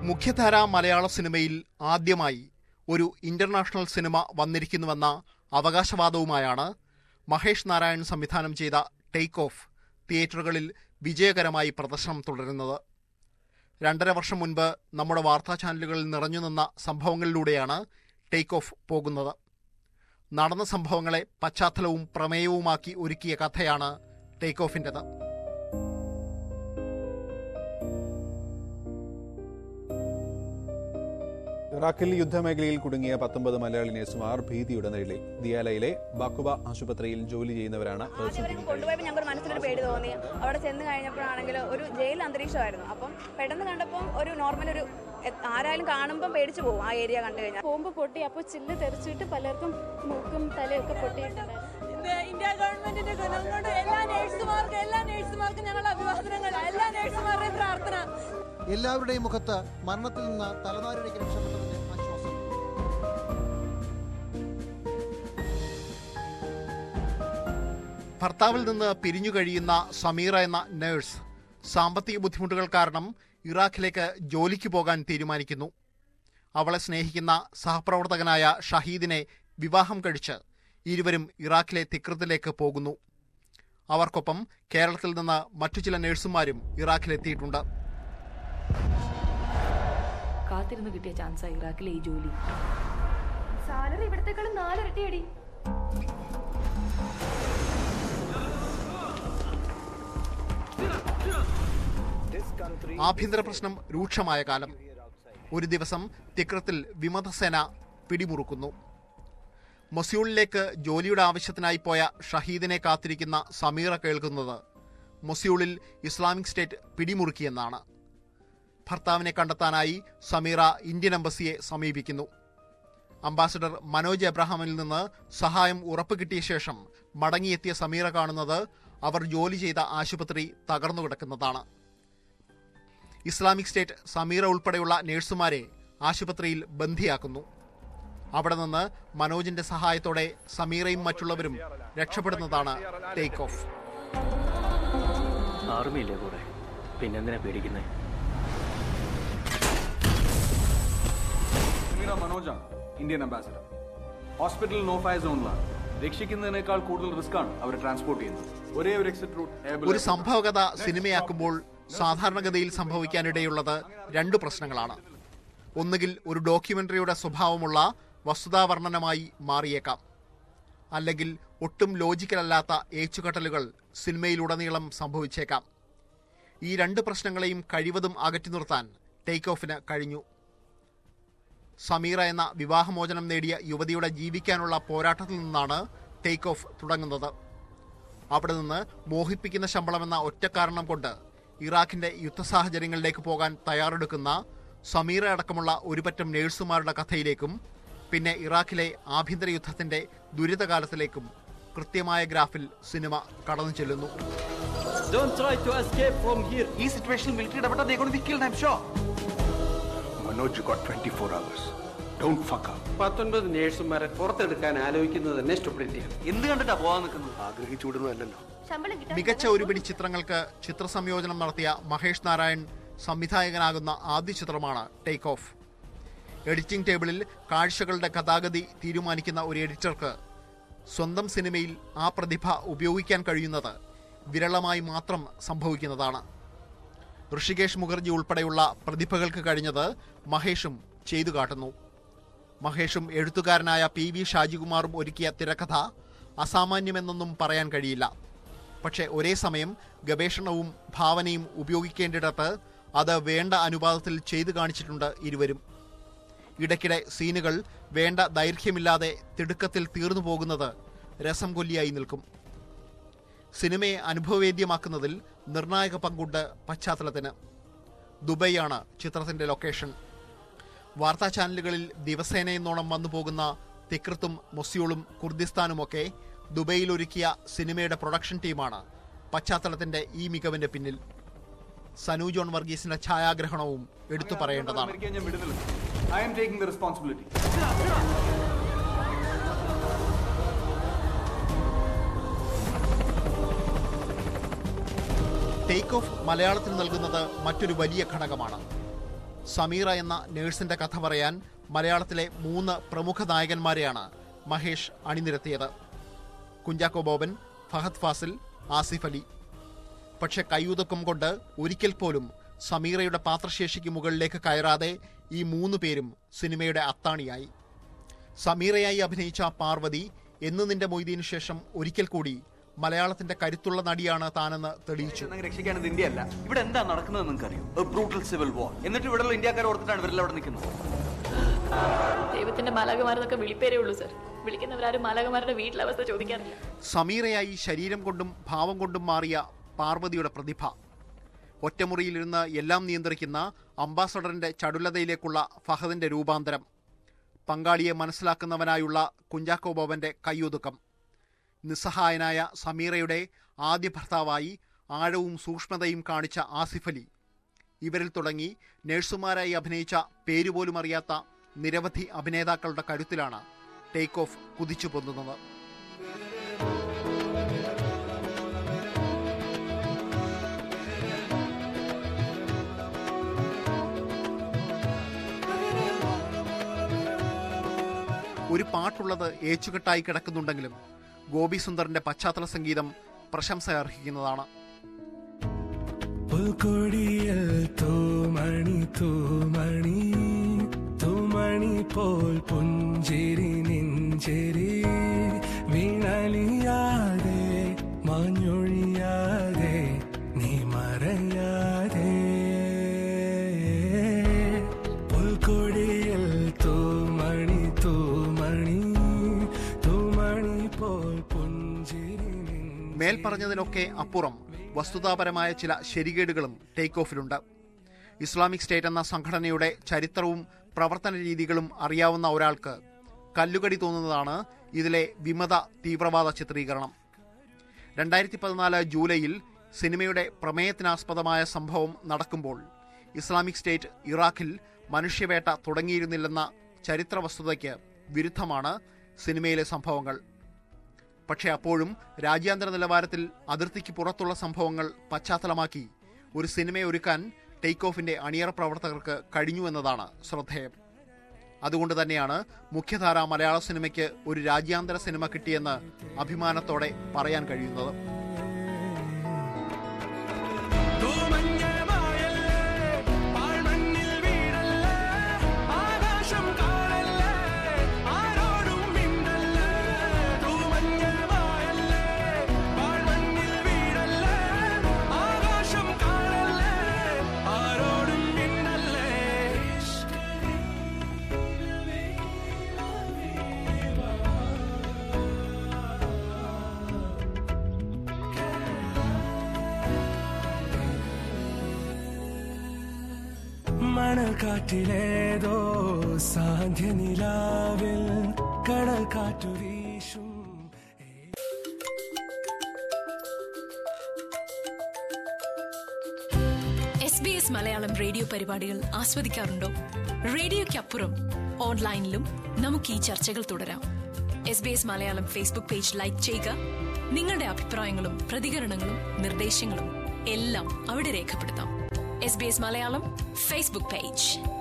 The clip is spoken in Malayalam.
മുഖ്യധാരാ മലയാള സിനിമയിൽ ആദ്യമായി ഒരു ഇന്റർനാഷണൽ സിനിമ വന്നിരിക്കുന്നുവെന്ന അവകാശവാദവുമായാണ് മഹേഷ് നാരായൺ സംവിധാനം ചെയ്ത ടേക്ക് ഓഫ് തിയേറ്ററുകളിൽ വിജയകരമായി പ്രദർശനം തുടരുന്നത് രണ്ടര വർഷം മുൻപ് നമ്മുടെ വാർത്താ ചാനലുകളിൽ നിറഞ്ഞു നിന്ന സംഭവങ്ങളിലൂടെയാണ് ടേക്ക് ഓഫ് പോകുന്നത് നടന്ന സംഭവങ്ങളെ പശ്ചാത്തലവും പ്രമേയവുമാക്കി ഒരുക്കിയ കഥയാണ് ടേക്ക് ഓഫിൻ്റെത് ഇറാഖിൽ യുദ്ധമേഖലയിൽ കുടുങ്ങിയ പത്തൊമ്പത് മലയാളി നേഴ്സുമാർ ഭീതിയുടെ നിഴലിൽ ദിയാലയിലെ ബാക്കുബ ആശുപത്രിയിൽ ജോലി ചെയ്യുന്നവരാണ് പ്രതിസന്ധിയിൽ കഴിയുന്നത്. കൊണ്ടുപോയപ്പോൾ ഞങ്ങൾക്ക് മനസ്സിലൊരു പേടി തോന്നി അവിടെ ചെന്ന് കഴിഞ്ഞപ്പോഴാണെങ്കിൽ ഒരു ജയിൽ അന്തരീക്ഷമായിരുന്നു അപ്പം പെട്ടെന്ന് കണ്ടപ്പം ഒരു നോർമൽ ഒരു എ- ആരായാലും കാണുമ്പോൾ പേടിച്ചു പോകും ആ ഏരിയ കണ്ടു കഴിഞ്ഞാൽ ബോംബ് പൊട്ടി അപ്പോൾ ചില്ല് തെറിച്ചിട്ട് പലർക്കും മൂക്കും തലയൊക്കെ പൊട്ടിയിട്ടുണ്ടായിരുന്നു ഇന്ത്യ ഗവൺമെന്റിന്റെ ഗുണം കൊണ്ട് എല്ലാ നേഴ്സുമാർക്കും എല്ലാ നേഴ്സുമാർക്കും ഞങ്ങളുടെ അഭിവാദനങ്ങൾ എല്ലാ നേഴ്സുമാരുടെയും പ്രാർത്ഥന എല്ലാവരുടെയും മുഖത്ത് മരണത്തിൽ നിന്ന് തലനാരിഴയ്ക്ക് രക്ഷപ്പെട്ടതിന്റെ ആശ്വാസം ഭർത്താവിൽ നിന്ന് പിരിഞ്ഞു കഴിയുന്ന സമീറ എന്ന നഴ്സ് സാമ്പത്തിക ബുദ്ധിമുട്ടുകൾ കാരണം ഇറാഖിലേക്ക് ജോലിക്ക് പോകാൻ തീരുമാനിക്കുന്നു അവളെ സ്നേഹിക്കുന്ന സഹപ്രവർത്തകനായ ഷഹീദിനെ വിവാഹം കഴിച്ച് ഇരുവരും ഇറാഖിലെ തിക്രത്തിലേക്ക് പോകുന്നു അവർക്കൊപ്പം കേരളത്തിൽ നിന്ന് മറ്റു ചില നഴ്സുമാരും ഇറാഖിലെത്തിയിട്ടുണ്ട് കാത്തിരുന്ന് കിട്ടിയ ചാൻസാ ഇറാഖിലെ ഈ ജോലി സാലറി ഇവിടത്തെക്കാളും നാലിരട്ടിയടി ആഭ്യന്തര പ്രശ്നം രൂക്ഷമായ കാലം ഒരു ദിവസം തിക്രത്തിൽ വിമതസേന പിടിമുറുക്കുന്നു മൊസ്യൂളിലേക്ക് ജോലിയുടെ ആവശ്യത്തിനായി പോയ ഷഹീദിനെ കാത്തിരിക്കുന്ന സമീറ കേൾക്കുന്നത് മൊസ്യൂളിൽ ഇസ്ലാമിക് സ്റ്റേറ്റ് പിടിമുറുക്കിയെന്നാണ് ഭർത്താവിനെ കണ്ടെത്താനായി സമീറ ഇന്ത്യൻ എംബസിയെ സമീപിക്കുന്നു അംബാസഡർ മനോജ് എബ്രഹാമിൽ നിന്ന് സഹായം ഉറപ്പ് കിട്ടിയ ശേഷം മടങ്ങിയെത്തിയ സമീറ കാണുന്നത് അവർ ജോലി ചെയ്ത ആശുപത്രി തകർന്നു കിടക്കുന്നതാണ് ഇസ്ലാമിക് സ്റ്റേറ്റ് സമീറ ഉൾപ്പെടെയുള്ള നഴ്സുമാരെ ആശുപത്രിയിൽ ബന്ധിയാക്കുന്നു അവിടെ നിന്ന് മനോജിന്റെ സഹായത്തോടെ സമീറയും മറ്റുള്ളവരും രക്ഷപ്പെടുന്നതാണ് ടേക്ക് ഓഫ് ആർമിയില്ലേ കൂടെ പിന്നെന്തിനാ പേടിക്കുന്നേ സമീറ മനോജാണ് Indian ambassador hospital no fire സോണിലാണ് രക്ഷിക്കുന്നതിനേക്കാൾ കൂടുതൽ റിസ്ക് ആണ് അവർ ട്രാൻസ്പോർട്ട് ചെയ്യുന്നത് ഒരേ ഒരു എക്സിറ്റ് റൂട്ട് ഒരു സംഭവകഥ സിനിമയാക്കുമ്പോൾ സാധാരണഗതിയിൽ സംഭവിക്കാനിടയുള്ളത് രണ്ടു പ്രശ്നങ്ങളാണ് ഒന്നുകിൽ ഒരു ഡോക്യുമെന്ററിയുടെ സ്വഭാവമുള്ള വസ്തുതാവർണ്ണനമായി മാറിയേക്കാം അല്ലെങ്കിൽ ഒട്ടും ലോജിക്കലല്ലാത്ത ഏച്ചുകെട്ടലുകൾ സിനിമയിലുടനീളം സംഭവിച്ചേക്കാം ഈ രണ്ട് പ്രശ്നങ്ങളെയും കഴിവതും അകറ്റി നിർത്താൻ ടേക്ക് ഓഫിന് കഴിഞ്ഞു സമീറ എന്ന വിവാഹമോചനം നേടിയ യുവതിയുടെ ജീവിക്കാനുള്ള പോരാട്ടത്തിൽ നിന്നാണ് ടേക്ക് ഓഫ് തുടങ്ങുന്നത് അവിടെ നിന്ന് മോഹിപ്പിക്കുന്ന ശമ്പളമെന്ന ഒറ്റ കാരണം കൊണ്ട് ഇറാഖിന്റെ യുദ്ധസാഹചര്യങ്ങളിലേക്ക് പോകാൻ തയ്യാറെടുക്കുന്ന സമീറ അടക്കമുള്ള ഒരുപറ്റം നേഴ്സുമാരുടെ കഥയിലേക്കും പിന്നെ ഇറാഖിലെ ആഭ്യന്തര യുദ്ധത്തിന്റെ ദുരിതകാലത്തിലേക്കും കൃത്യമായ ഗ്രാഫിൽ സിനിമ കടന്നു ചെല്ലുന്നു ഈ സിറ്റുവേഷനിൽ മിലിറ്ററി ഇടപെട്ടാൽ they gonna be killed, I'm sure. Manoj got 24 hours. Don't fuck up. പത്തൊൻപത് നേഴ്സുമാരെ പുറത്തെടുക്കാൻ ആലോചിക്കുന്നത് തന്നെ സ്റ്റുപ്പിഡിറ്റിയാണ് എന്ത് കണ്ടിട്ടാ പോകാൻ നിൽക്കുന്നത് ആഗ്രഹിച്ചുവിടുന്നതല്ലല്ലോ ശമ്പളം കിട്ടാൻ മികച്ച ഒരു പിടി ചിത്രങ്ങൾക്ക് ചിത്രസംയോജനം നടത്തിയ മഹേഷ് നാരായൺ സംവിധായകനാകുന്ന ആദ്യ ചിത്രമാണ് ടേക്ക് ഓഫ് എഡിറ്റിംഗ് ടേബിളിൽ കാഴ്ചകളുടെ കഥാഗതി തീരുമാനിക്കുന്ന ഒരു എഡിറ്റർക്ക് സ്വന്തം സിനിമയിൽ ആ പ്രതിഭ ഉപയോഗിക്കാൻ കഴിയുന്നത് വിരളമായി മാത്രം സംഭവിക്കുന്നതാണ് ഋഷികേഷ് മുഖർജി ഉൾപ്പെടെയുള്ള പ്രതിഭകൾക്ക് കഴിഞ്ഞത് മഹേഷും ചെയ്തു കാട്ടുന്നു മഹേഷും എഴുത്തുകാരനായ പി വി ഷാജികുമാറും ഒരുക്കിയ തിരക്കഥ അസാമാന്യമെന്നൊന്നും പറയാൻ കഴിയില്ല പക്ഷേ ഒരേ സമയം ഗവേഷണവും ഭാവനയും ഉപയോഗിക്കേണ്ടിടത്ത് അത് വേണ്ട അനുപാതത്തിൽ ചെയ്തു കാണിച്ചിട്ടുണ്ട് ഇരുവരും ഇടയ്ക്കിടെ സീനുകൾ വേണ്ട ദൈർഘ്യമില്ലാതെ തിടുക്കത്തിൽ തീർന്നു പോകുന്നത് രസം കൊല്ലിയായി നിൽക്കും സിനിമയെ അനുഭവവേദ്യമാക്കുന്നതിൽ നിർണായക പങ്കുണ്ട് പശ്ചാത്തലത്തിന് ദുബൈയാണ് ചിത്രത്തിന്റെ ലൊക്കേഷൻ വാർത്താ ചാനലുകളിൽ ദിവസേനയെന്നോണം വന്നു പോകുന്ന തിക്രത്തും മൊസ്യൂളും കുർദിസ്ഥാനുമൊക്കെ ദുബൈയിൽ ഒരുക്കിയ സിനിമയുടെ പ്രൊഡക്ഷൻ ടീമാണ് പശ്ചാത്തലത്തിന്റെ ഈ മികവിന്റെ പിന്നിൽ സനു ജോൺ വർഗീസിന്റെ ഛായാഗ്രഹണവും എടുത്തു പറയേണ്ടതാണ് അമേരിക്കയെ ഞാൻ വിടുന്നില്ല I'm taking the responsibility take off മലയാളത്തിന് നൽകുന്നത് മറ്റൊരു വലിയ ഘടകമാണ് സമീറ എന്ന നേഴ്സിന്റെ കഥ പറയാൻ മലയാളത്തിലെ മൂന്ന് പ്രമുഖ നായകന്മാരെയാണ് മഹേഷ് അണിനിരത്തിയത് കുഞ്ചാക്കോ ബോബൻ ഫഹദ് ഫാസിൽ ആസിഫ് അലി പക്ഷെ കൈയുതക്കം കൊണ്ട് ഒരിക്കൽ പോലും സമീറയുടെ പാത്രശേഷിക്ക് മുകളിലേക്ക് കയറാതെ ഈ മൂന്ന് പേരും സിനിമയുടെ അത്താണിയായി സമീറയായി അഭിനയിച്ച പാർവതി എന്ന് നിന്റെ മൊയ്തീനു ശേഷം ഒരിക്കൽ കൂടി മലയാളത്തിന്റെ കരുത്തുള്ള നടിയാണ് താനെന്ന് തെളിയിച്ചു എന്നങ്ങ് രക്ഷിക്കാനത് ഇന്ത്യ അല്ല ഇവിടെ എന്താ നടക്കുന്നത് നിങ്ങൾക്ക് അറിയോ ബ്രൂട്ടൽ സിവിൽ വാർ എന്നിട്ട് ഇവിടെയുള്ള ഇന്ത്യക്കാർ ഓർത്തിട്ടാണ് ഇവരെല്ലാം അവിടെ നിൽക്കുന്നത് ദൈവത്തിന്റെ മാലാകമാരെന്നൊക്കെ വിളിപ്പേരേ ഉള്ളൂ സർ വിളിക്കുന്നവരാരും മാലാകമാരുടെ വീട്ടിലെ അവസ്ഥ ചോദിക്കാറില്ല സമീറയായി ശരീരം കൊണ്ടും ഭാവം കൊണ്ടും മാറിയ പാർവതിയുടെ പ്രതിഭ ഒറ്റമുറിയിലിരുന്ന് എല്ലാം നിയന്ത്രിക്കുന്ന അംബാസഡറിന്റെ ചടുലതയിലേക്കുള്ള ഫഹദിന്റെ രൂപാന്തരം പങ്കാളിയെ മനസ്സിലാക്കുന്നവനായുള്ള കുഞ്ചാക്കോ ബോബന്റെ കയ്യൊതുക്കം നിസ്സഹായനായ സമീറയുടെ ആദ്യ ഭർത്താവായി ആഴവും സൂക്ഷ്മതയും കാണിച്ച ആസിഫ് അലി ഇവരിൽ തുടങ്ങി നഴ്സുമാരായി അഭിനയിച്ച പേരുപോലും അറിയാത്ത നിരവധി അഭിനേതാക്കളുടെ കരുത്തിലാണ് ടേക്ക് ഓഫ് കുതിച്ചു പൊന്തുന്നത് ഒരു പാട്ടുള്ളത് ഏച്ചുകെട്ടായി കിടക്കുന്നുണ്ടെങ്കിലും ഗോപി സുന്ദറിന്റെ പശ്ചാത്തല സംഗീതം പ്രശംസ അർഹിക്കുന്നതാണ് പുൽക്കൊടിയിൽ തൂമണി തൂമണി തൂമണി പോൽ പുഞ്ചിരി നെഞ്ചേരി വീണലിയാതെ മാഞ്ഞൊഴിയാതെ നീ മറയാതെ പുൽക്കൊടിയിൽ തൂമണി തൂമണി തൂമണി പോൽ പുഞ്ചിരി മേൽ പറഞ്ഞതിനൊക്കെ അപ്പുറം വസ്തുതാപരമായ ചില ശരികേടുകളും ടേക്ക് ഓഫിലുണ്ട് ഇസ്ലാമിക് സ്റ്റേറ്റ് എന്ന സംഘടനയുടെ ചരിത്രവും പ്രവർത്തന രീതികളും അറിയാവുന്ന ഒരാൾക്ക് കല്ലുകടി തോന്നുന്നതാണ് ഇതിലെ വിമത തീവ്രവാദ ചിത്രീകരണം രണ്ടായിരത്തി പതിനാല് ജൂലൈയിൽ സിനിമയുടെ പ്രമേയത്തിനാസ്പദമായ സംഭവം നടക്കുമ്പോൾ ഇസ്ലാമിക് സ്റ്റേറ്റ് ഇറാഖിൽ മനുഷ്യവേട്ട തുടങ്ങിയിരുന്നില്ലെന്ന ചരിത്ര വസ്തുതയ്ക്ക് വിരുദ്ധമാണ് സിനിമയിലെ സംഭവങ്ങൾ പക്ഷേ അപ്പോഴും രാജ്യാന്തര നിലവാരത്തിൽ അതിർത്തിക്ക് പുറത്തുള്ള സംഭവങ്ങൾ പശ്ചാത്തലമാക്കി ഒരു സിനിമയൊരുക്കാൻ ടേക്ക് ഓഫിന്റെ അണിയറ പ്രവർത്തകർക്ക് കഴിഞ്ഞു എന്നതാണ് ശ്രദ്ധേയം അതുകൊണ്ട് തന്നെയാണ് മുഖ്യധാര മലയാള സിനിമയ്ക്ക് ഒരു രാജ്യാന്തര സിനിമ കിട്ടിയെന്ന് അഭിമാനത്തോടെ പറയാൻ കഴിയുന്നത് ആകാശം കാണല്ലേ ആരോടും മിണ്ടല്ലേ തൂമഞ്ഞമായല്ലേ പാഴ്മണ്ണിൽ വീടല്ലേ ആകാശം കാണല്ലേ ആരോടും മിണ്ടല്ലേ മണൽ കാറ്റിലേതോ സാന്ധ്യ നിലാവിൽ കടൽ കാറ്റു വീശും S B S Malayalam radio പരിപാടികൾ ആസ്വദിക്കാറുണ്ടോ റേഡിയോയ്ക്കപ്പുറം ഓൺലൈനിലും നമുക്ക് ഈ ചർച്ചകൾ തുടരാം S B S Malayalam Facebook page like ചെയ്യുക നിങ്ങളുടെ അഭിപ്രായങ്ങളും പ്രതികരണങ്ങളും നിർദ്ദേശങ്ങളും എല്ലാം അവിടെ രേഖപ്പെടുത്താം S B S Malayalam Facebook page